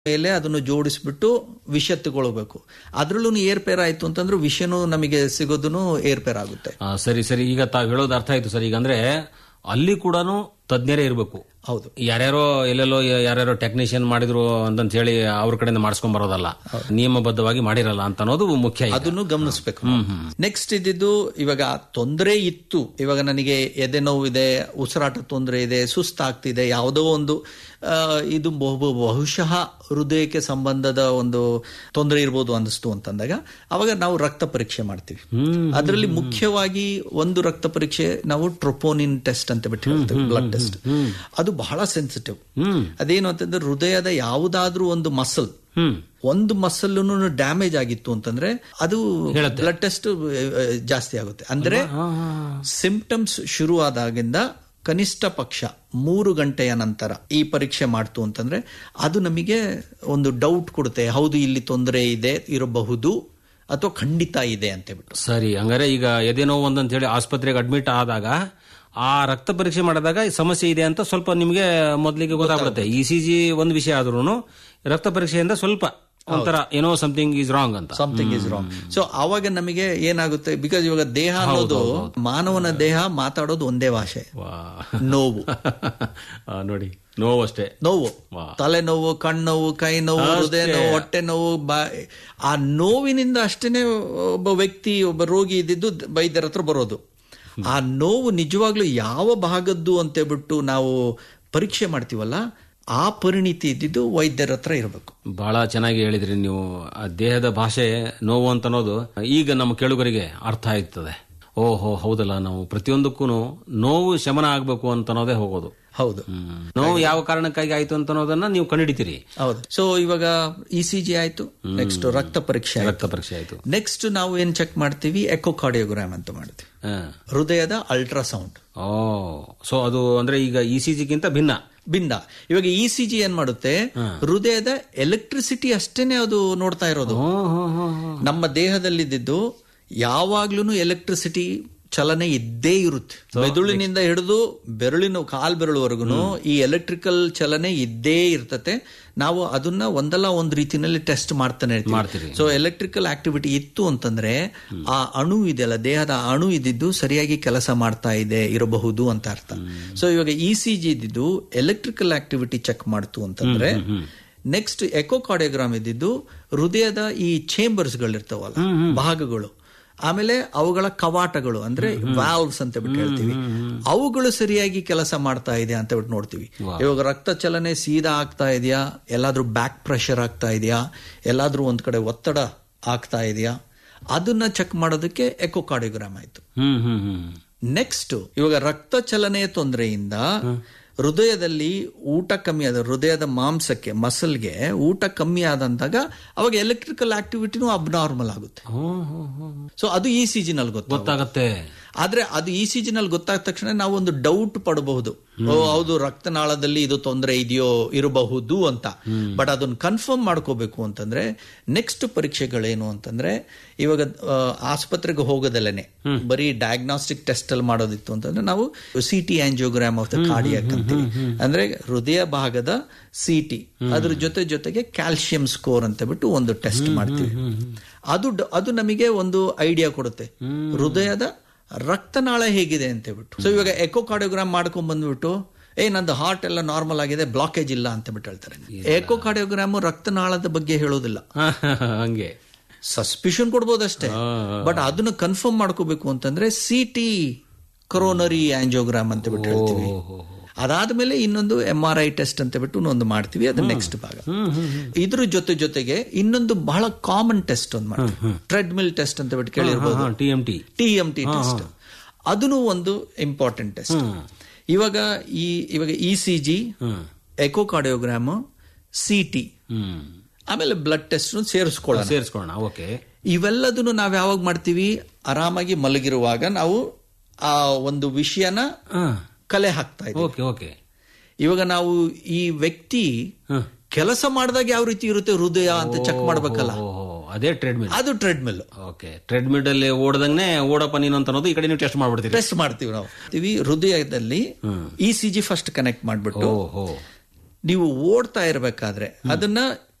ಮೇಲೆ ಅದನ್ನು ಜೋಡಿಸ್ಬಿಟ್ಟು ವಿಷ ತಗೊಳ್ಬೇಕು ಅದ್ರಲ್ಲೂ ಏರ್ಪೇರ್ ಆಯ್ತು ಅಂತಂದ್ರೆ ವಿಷನೂ ನಮಗೆ ಸಿಗೋದನ್ನು ಏರ್ಪೇರ್ ಆಗುತ್ತೆ ಆ, ಸರಿ ಸರಿ ಈಗ ತಾವು ಹೇಳೋದು ಅರ್ಥ ಆಯ್ತು ಸರ್ ಈಗ ಅಂದ್ರೆ ಅಲ್ಲಿ ಕೂಡ ತಜ್ಞರೇ ಇರಬೇಕು ಹೌದು ಯಾರ್ಯಾರೋ ಎಲ್ಲೆಲ್ಲೋ ಯಾರ್ಯಾರೋ ಟೆಕ್ನಿಷಿಯನ್ ಮಾಡಿದ್ರು ಅಂತಂತ ಹೇಳಿ ಅವ್ರ ಕಡೆಯಿಂದ ಮಾಡಿಸ್ಕೊಂಡ್ ಬರೋದಲ್ಲ ನಿಯಮಬದ್ಧವಾಗಿ ಮಾಡಿರಲ್ಲ ಅಂತ ಅನ್ನೋದು ಮುಖ್ಯ ಈಗ. ಅದನ್ನು ಗಮನಿಸಬೇಕು ನೆಕ್ಸ್ಟ್ ಇದ್ದಿದ್ದು ಇವಾಗ ತೊಂದರೆ ಇತ್ತು ಇವಾಗ ನನಗೆ ಎದೆ ನೋವಿದೆ ಉಸಿರಾಟ ತೊಂದರೆ ಇದೆ ಸುಸ್ತಾಗ್ತಿದೆ ಯಾವುದೋ ಒಂದು ಆ, ಇದು ಬಹು- ಬಹುಶಃ ಹೃದಯಕ್ಕೆ ಸಂಬಂಧದ ಒಂದು ತೊಂದರೆ ಇರ್ಬೋದು ಅನ್ನಿಸ್ತು ಅಂತಂದಾಗ ಅವಾಗ ನಾವು ರಕ್ತ ಪರೀಕ್ಷೆ ಮಾಡ್ತೀವಿ ಅದರಲ್ಲಿ ಮುಖ್ಯವಾಗಿ ಒಂದು ರಕ್ತ ಪರೀಕ್ಷೆ ನಾವು ಟ್ರೊಪೋನಿನ್ ಟೆಸ್ಟ್ ಅಂತ ಬಿಟ್ಟು ಹೇಳ್ತೀವಿ ಬ್ಲಡ್ ಟೆಸ್ಟ್ ಅದು ಬಹಳ ಸೆನ್ಸಿಟಿವ್ ಅದೇನು ಅಂತಂದ್ರೆ ಹೃದಯದ ಯಾವುದಾದ್ರೂ ಒಂದು ಮಸಲ್ ಹ್ಮ್ ಒಂದು ಮಸಲ್ ಡ್ಯಾಮೇಜ್ ಆಗಿತ್ತು ಅಂತಂದ್ರೆ ಅದು ಬ್ಲಡ್ ಟೆಸ್ಟ್ ಜಾಸ್ತಿ ಆಗುತ್ತೆ ಅಂದ್ರೆ ಸಿಂಪ್ಟಮ್ಸ್ ಶುರು ಆದಾಗಿಂದ ಕನಿಷ್ಠ ಪಕ್ಷ ಮೂರು ಗಂಟೆಯ ನಂತರ ಈ ಪರೀಕ್ಷೆ ಮಾಡ್ತು ಅಂತಂದ್ರೆ ಅದು ನಮಗೆ ಒಂದು ಡೌಟ್ ಕೊಡುತ್ತೆ ಹೌದು ಇಲ್ಲಿ ತೊಂದರೆ ಇದೆ ಇರಬಹುದು ಅಥವಾ ಖಂಡಿತ ಇದೆ ಅಂತ ಹೇಳ್ಬಿಟ್ಟು ಸರಿ ಹಂಗಾರೆ ಈಗ ಎದೆ ನೋವು ಒಂದಂತ ಹೇಳಿ ಆಸ್ಪತ್ರೆಗೆ ಅಡ್ಮಿಟ್ ಆದಾಗ ಆ ರಕ್ತ ಪರೀಕ್ಷೆ ಮಾಡಿದಾಗ ಈ ಸಮಸ್ಯೆ ಇದೆ ಅಂತ ಸ್ವಲ್ಪ ನಿಮಗೆ ಮೊದಲಿಗೆ ಗೊತ್ತಾಗ್ಬಿಡುತ್ತೆ ಇ ಸಿ ಜಿ ಒಂದು ವಿಷಯ ಆದ್ರೂ ರಕ್ತ ಪರೀಕ್ಷೆಯಿಂದ ಸ್ವಲ್ಪ ಒಂಥರ ಏನೋ ಸಮಥಿಂಗ್ ಈಸ್ ರಾಂಗ್ ಅಂತ ಸಮಥಿಂಗ್ ಇಸ್ ರಾಂಗ್ ಸೊ ಆವಾಗ ನಮಗೆ ಏನಾಗುತ್ತೆ ಬಿಕಾಸ್ ಇವಾಗ ದೇಹ ಅನ್ನೋದು ಮಾನವನ ದೇಹ ಮಾತಾಡೋದು ಒಂದೇ ಭಾಷೆ ವಾ. ನೋವು ಆ, ನೋಡಿ ನೋವು ಅಷ್ಟೇ ನೋವು ವಾ. ತಲೆನೋವು ಕಣ್ಣೋವು ಕೈ ನೋವು ಹೃದಯ ನೋವು ಹೊಟ್ಟೆ ನೋವು ಬಾ ಆ ನೋವಿನಿಂದ ಅಷ್ಟೇನೆ ಒಬ್ಬ ವ್ಯಕ್ತಿ ಒಬ್ಬ ರೋಗಿ ಇದ್ದಿದ್ದು ವೈದ್ಯರ ಹತ್ರ ಬರೋದು ಆ ನೋವು ನಿಜವಾಗ್ಲೂ ಯಾವ ಭಾಗದ್ದು ಅಂತೇಳ್ಬಿಟ್ಟು ನಾವು ಪರೀಕ್ಷೆ ಮಾಡ್ತೀವಲ್ಲ ಆ ಪರಿಣಿತಿ ಇದ್ದಿದ್ದು ವೈದ್ಯರ ಹತ್ರ ಇರಬೇಕು ಬಹಳ ಚೆನ್ನಾಗಿ ಹೇಳಿದ್ರಿ ನೀವು ಆ ದೇಹದ ಭಾಷೆ ನೋವು ಅಂತ ಅನ್ನೋದು ಈಗ ನಮ್ಮ ಕೇಳುಗರಿಗೆ ಅರ್ಥ ಆಯ್ತದೆ ಓಹೋ ಹೌದಲ್ಲ ನಾವು ಪ್ರತಿಯೊಂದಕ್ಕೂ ನೋವು ಶಮನ ಆಗ್ಬೇಕು ಅಂತ ಅನ್ನೋದೇ ಹೋಗೋದು ಹೌದು ಹ್ಮ್. ನೋವು ಯಾವ ಕಾರಣಕ್ಕಾಗಿ ಆಯ್ತು ಅಂತ ಅನ್ನೋದನ್ನ ನೀವು ಕಂಡುಹಿಡಿತೀರಿ ಹೌದು ಸೊ ಇವಾಗ ಇ ಸಿ ಜಿ ಆಯ್ತು ನೆಕ್ಸ್ಟ್ ರಕ್ತ ಪರೀಕ್ಷೆ ಆಯ್ತು. ರಕ್ತ ಪರೀಕ್ಷೆ ಆಯ್ತು ನೆಕ್ಸ್ಟ್ ನಾವು ಏನ್ ಚೆಕ್ ಮಾಡ್ತೀವಿ ಎಕೋಕಾರ್ಡಿಯೋಗ್ರಾಮ್ ಅಂತ ಮಾಡ್ತೀವಿ ಹ. ಹೃದಯದ ಅಲ್ಟ್ರಾಸೌಂಡ್ ಓ ಸೊ ಅದು ಅಂದ್ರೆ ಈಗ ಇ ಸಿ ಜಿಗಿಂತ ಭಿನ್ನ ಭಿನ್ನ ಇವಾಗ ಇ ಸಿ ಜಿ ಏನ್ ಮಾಡುತ್ತೆ ಹೃದಯದ ಎಲೆಕ್ಟ್ರಿಸಿಟಿ ಅಷ್ಟೇನೆ ಅದು ನೋಡ್ತಾ ಇರೋದು ನಮ್ಮ ದೇಹದಲ್ಲಿದ್ದು ಯಾವಾಗ್ಲೂ ಎಲೆಕ್ಟ್ರಿಸಿಟಿ ಚಲನೆ ಇದ್ದೇ ಇರುತ್ತೆ ಮೆದುಳಿನಿಂದ ಹಿಡಿದು ಬೆರಳಿನ ಕಾಲ್ ಬೆರಳುವರೆಗೂ ಈ ಎಲೆಕ್ಟ್ರಿಕಲ್ ಚಲನೆ ಇದ್ದೇ ಇರ್ತತೆ ನಾವು ಅದನ್ನ ಒಂದಲ್ಲ ಒಂದ್ ರೀತಿನಲ್ಲಿ ಟೆಸ್ಟ್ ಮಾಡ್ತಾನೆ ಮಾಡ್ತೀರಿ. ಇರ್ತೀವಿ ಸೊ ಎಲೆಕ್ಟ್ರಿಕಲ್ ಆಕ್ಟಿವಿಟಿ ಇತ್ತು ಅಂತಂದ್ರೆ ಆ ಅಣು ಇದೆಯಲ್ಲ ದೇಹದ ಅಣು ಇದ್ದಿದ್ದು ಸರಿಯಾಗಿ ಕೆಲಸ ಮಾಡ್ತಾ ಇದೆ ಇರಬಹುದು ಅಂತ ಅರ್ಥ ಸೊ ಇವಾಗ ಇ ಸಿ ಜಿ ಇದ್ದಿದ್ದು ಎಲೆಕ್ಟ್ರಿಕಲ್ ಆಕ್ಟಿವಿಟಿ ಚೆಕ್ ಮಾಡ್ತು ಅಂತಂದ್ರೆ ನೆಕ್ಸ್ಟ್ ಎಕೋಕಾರ್ಡಿಯೋಗ್ರಾಮ್ ಇದ್ದಿದ್ದು ಹೃದಯದ ಈ ಚೇಂಬರ್ಸ್ ಗಳಿರ್ತಾವಲ್ಲ ಭಾಗಗಳು ಆಮೇಲೆ ಅವುಗಳ ಕವಾಟಗಳು ಅಂದ್ರೆ ವಾಲ್ವ್ಸ್ ಅಂತ ಬಿಟ್ಟು ಹೇಳ್ತೀವಿ ಅವುಗಳು ಸರಿಯಾಗಿ ಕೆಲಸ ಮಾಡ್ತಾ ಇದೆ ಅಂತ ಬಿಟ್ಟು ನೋಡ್ತೀವಿ ಇವಾಗ ರಕ್ತ ಚಲನೆ ಸೀದಾ ಆಗ್ತಾ ಇದೆಯಾ ಎಲ್ಲಾದ್ರೂ ಬ್ಯಾಕ್ ಪ್ರೆಷರ್ ಆಗ್ತಾ ಇದೆಯಾ ಎಲ್ಲಾದ್ರೂ ಒಂದ್ ಕಡೆ ಒತ್ತಡ ಆಗ್ತಾ ಇದೆಯಾ ಅದನ್ನ ಚೆಕ್ ಮಾಡೋದಕ್ಕೆ ಎಕೋಕಾರ್ಡಿಯೋಗ್ರಾಮ್ ಆಯ್ತು ಹ್ಮ್ ಹ್ಮ್ ಹ್ಮ್ ನೆಕ್ಸ್ಟ್ ಇವಾಗ ರಕ್ತ ಚಲನೆಯ ತೊಂದರೆಯಿಂದ ಹೃದಯದಲ್ಲಿ ಊಟ ಕಮ್ಮಿ ಆದ ಹೃದಯದ ಮಾಂಸಕ್ಕೆ ಮಸಲ್ಗೆ ಊಟ ಕಮ್ಮಿ ಆದಂದಾಗ ಅವಾಗ ಎಲೆಕ್ಟ್ರಿಕಲ್ ಆಕ್ಟಿವಿಟಿನೂ ಅಬ್ನಾರ್ಮಲ್ ಆಗುತ್ತೆ ಹ್ಮ್, ಹ್ಮ್, ಹ್ಮ್. ಸೊ ಅದು ಇ ಸಿ ಜಿ ನಲ್ಲಿ ಗೊತ್ತಾಗುತ್ತೆ ಗೊತ್ತಾಗತ್ತೆ ಆದ್ರೆ ಅದು ಇ ಸಿ ಜಿ ನಲ್ಲಿ ಗೊತ್ತಾದ ತಕ್ಷಣ ನಾವು ಒಂದು ಡೌಟ್ ಪಡಬಹುದು ಓ ಹೌದು ರಕ್ತನಾಳದಲ್ಲಿ ಇದು ತೊಂದರೆ ಇದೆಯೋ ಇರಬಹುದು ಅಂತ ಬಟ್ ಅದನ್ನ ಕನ್ಫರ್ಮ್ ಮಾಡ್ಕೋಬೇಕು ಅಂತಂದ್ರೆ ನೆಕ್ಸ್ಟ್ ಪರೀಕ್ಷೆಗಳೇನು ಅಂತಂದ್ರೆ ಇವಾಗ ಆ, ಆಸ್ಪತ್ರೆಗೆ ಹೋಗೋದಲ್ಲೇನೆ ಬರೀ ಡಯಾಗ್ನಾಸ್ಟಿಕ್ ಟೆಸ್ಟ್ ಅಲ್ಲಿ ಮಾಡೋದಿತ್ತು ಅಂತಂದ್ರೆ ನಾವು C T angiogram of the cardiac ಅಂತೀವಿ ಅಂದ್ರೆ ಹೃದಯ ಭಾಗದ ಸಿ ಟಿ ಅದ್ರ ಜೊತೆ ಜೊತೆಗೆ ಕ್ಯಾಲ್ಸಿಯಂ ಸ್ಕೋರ್ ಅಂತ ಬಿಟ್ಟು ಒಂದು ಟೆಸ್ಟ್ ಮಾಡ್ತೀವಿ ಅದು ಡ- ಅದು ನಮಗೆ ಒಂದು ಐಡಿಯಾ ಕೊಡುತ್ತೆ ಹೃದಯದ ರಕ್ತನಾಳ ಹೇಗಿದೆ ಅಂತ ಹೇಳ್ಬಿಟ್ಟು ಸೊ ಇವಾಗ ಎಕೋಕಾರ್ಡಿಯೋಗ್ರಾಮ್ ಮಾಡ್ಕೊಂಡ್ ಬಂದ್ಬಿಟ್ಟು ಏ ನಂದು ಹಾರ್ಟ್ ಎಲ್ಲ ನಾರ್ಮಲ್ ಆಗಿದೆ ಬ್ಲಾಕೇಜ್ ಇಲ್ಲ ಅಂತ ಬಿಟ್ಟು ಹೇಳ್ತಾರೆ ಎಕೋಕಾರ್ಡಿಯೋಗ್ರಾಮ್ ರಕ್ತನಾಳದ ಬಗ್ಗೆ ಹೇಳೋದಿಲ್ಲ ಹಂಗೆ ಸಸ್ಪಿಷನ್ ಕೊಡ್ಬೋದಷ್ಟೇ ಬಟ್ ಅದನ್ನ ಕನ್ಫರ್ಮ್ ಮಾಡ್ಕೋಬೇಕು ಅಂತಂದ್ರೆ ಸಿ ಟಿ ಕೊರೋನರಿ ಆಂಜಿಯೋಗ್ರಾಮ್ ಅಂತ ಬಿಟ್ಟು ಹೇಳ್ತೀವಿ ಅದಾದ್ಮೇಲೆ ಇನ್ನೊಂದು ಎಂ ಆರ್ ಐ ಟೆಸ್ಟ್ ಅಂತ ಬಿಟ್ಟು ಒಂದು ಮಾಡ್ತೀವಿ ಅದು ನೆಕ್ಸ್ಟ್ ಭಾಗ ಇದ್ರ ಜೊತೆ ಜೊತೆಗೆ ಇನ್ನೊಂದು ಬಹಳ ಕಾಮನ್ ಟೆಸ್ಟ್ ಒಂದು ಮಾಡ್ತೀವಿ ಟ್ರೆಡ್ಮಿಲ್ ಟೆಸ್ಟ್ ಅಂತ ಬಿಟ್ಟು ಕೇಳಿರ್ಬೋದು T M T T M T test ಅದನ್ನು ಒಂದು ಇಂಪಾರ್ಟೆಂಟ್ ಟೆಸ್ಟ್ ಇವಾಗ ಈ ಇವಾಗ E C G echocardiogram C T hmm ಆಮೇಲೆ ಬ್ಲಡ್ ಟೆಸ್ಟ್ ಸೇರಿಸ್ಕೊಳ್ಳೋಣ ಸೇರಿಸ್ಕೊಳ್ಳೋಣ ಓಕೆ ಇವೆಲ್ಲದನ್ನು ನಾವು ಯಾವಾಗ ಮಾಡ್ತೀವಿ ಆರಾಮಾಗಿ ಮಲಗಿರುವಾಗ ನಾವು ಆ ಒಂದು ವಿಷಯನ ಕಲೆ ಹಾಕ್ತಾ ಇದ್ದೀವಿ ಓಕೆ ಓಕೆ ಇವಾಗ ನಾವು ಈ ವ್ಯಕ್ತಿ ಹ್ಮ್. ಕೆಲಸ ಮಾಡಿದಾಗ ಯಾವ ರೀತಿ ಇರುತ್ತೆ ಹೃದಯ ಅಂತ ಚೆಕ್ ಮಾಡ್ಬೇಕಲ್ಲ ಓಹೋ ಅದೇ ಟ್ರೆಡ್ಮಿಲ್ ಅದು ಟ್ರೆಡ್ಮಿಲ್ ಓಕೆ ಟ್ರೆಡ್ಮಿಲ್ ಅಲ್ಲಿ ಓಡದಂಗೆ ಓಡಪ್ಪ ನೀನು ಅಂತ ಅನ್ನೋದು ಈ ಕಡೆ ನೀವು ಟೆಸ್ಟ್ ಮಾಡ್ಬಿಡ್ತೀರಿ ಟೆಸ್ಟ್ ಮಾಡ್ತೀವಿ ನಾವು ಇವಿ ಹೃದಯದಲ್ಲಿ E C G first connect ಮಾಡ್ಬಿಟ್ಟು ಓಹೋ ನೀವು ಓಡ್ತಾ ಇರಬೇಕಾದ್ರೆ ಅದನ್ನ